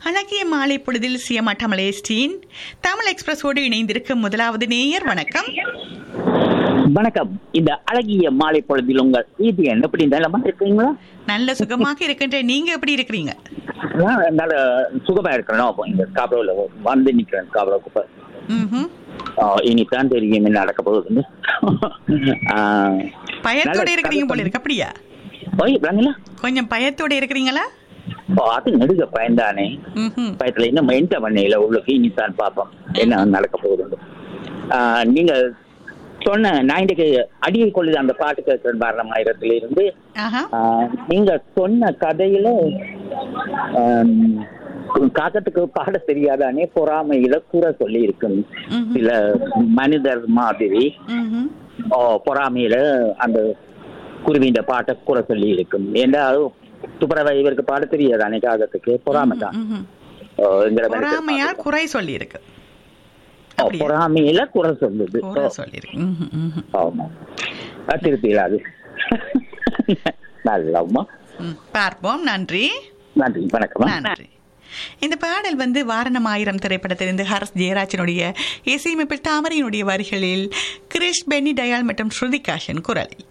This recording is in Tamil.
அழகிய மாலை பொழுதில் சியமாட்ட மலேஸ்டீன் தமிழ் எக்ஸ்பிரஸோடு இணைந்திருக்கும் முதலாவது நேயர் வணக்கம் வணக்கம் இந்த அழகிய மாலை பொழுதில் உங்கள் ஈதியன் எப்படி நலமா இருக்கீங்களா நல்ல சுகமாக இருக்கின்ற நீங்க எப்படி இருக்கிறீங்க நான் நல்ல சுகமா இருக்கிறேன் அப்போ இந்த காபரோல வந்து நிக்கிறேன் காபரோக்கு ம்ஹும். இனிதான் தெரியும் என்ன நடக்க போகுதுன்னு ஆ, பயத்தோட நல்ல இருக்கிறீங்க போல கதை இருக்கு அப்படியா ஓய் விளங்களா கொஞ்சம் பயத்தோட இருக்கிறீங்களா ஓ, அது நெடுக பயன்தானே ம்ஹும். பயத்துல இன்னும் என்ட பண்ணையில உள்ளுக்கு இனிதான் பார்ப்போம் என்ன நடக்க போகுதுன்னு ஆ, நீங்க சொன்ன நான் இன்றைக்கு அடியை கொள்ளுது அந்த பாட்டு கேட்கிறேன் பாரதம் ஆயிரத்துல இருந்து ஆஹா ஆஹ் நீங்க சொன்ன கதையில ஆம், காக்கத்துக்கு பாட தெரியாதானே பொறாமையில கூற சொல்லி இருக்கும் ம்ஹும். சில மனிதர் மாதிரி ம்ஹும். ஓ, பொறாமையில அந்த குருவிஇந்த பாட்டை கூற சொல்லி இருக்கும் ஏன்னா துப்புரவை இவருக்கு பாட தெரியாதானே காகத்துக்கு பொறாமை தான் ம்ஹும். ஓ, என்கிற மாதிரி பொறாமையால் குறை சொல்லி இருக்கு ஓ, அப்படியா? பொறாமையில குறை சொல்லுது குறை ஓ, சொல்லி இருக்கு ம்ஹும், ம்ஹும். ஆமா அது திருப்பியில அது நல்லம்மா ம், பார்ப்போம் நன்றி நன்றி வணக்கம்மா நன்றி இந்த பாடல் வந்து வாரணம் ஆயிரம் திரைப்படத்திலிருந்து ஹரஸ் ஜெயராஜனுடைய இசையமைப்பில் தாமரையினுடைய வரிகளில் கிரிஷ் பென்னி டயால் மற்றும் ஸ்ருதிகாஷன் குரலில்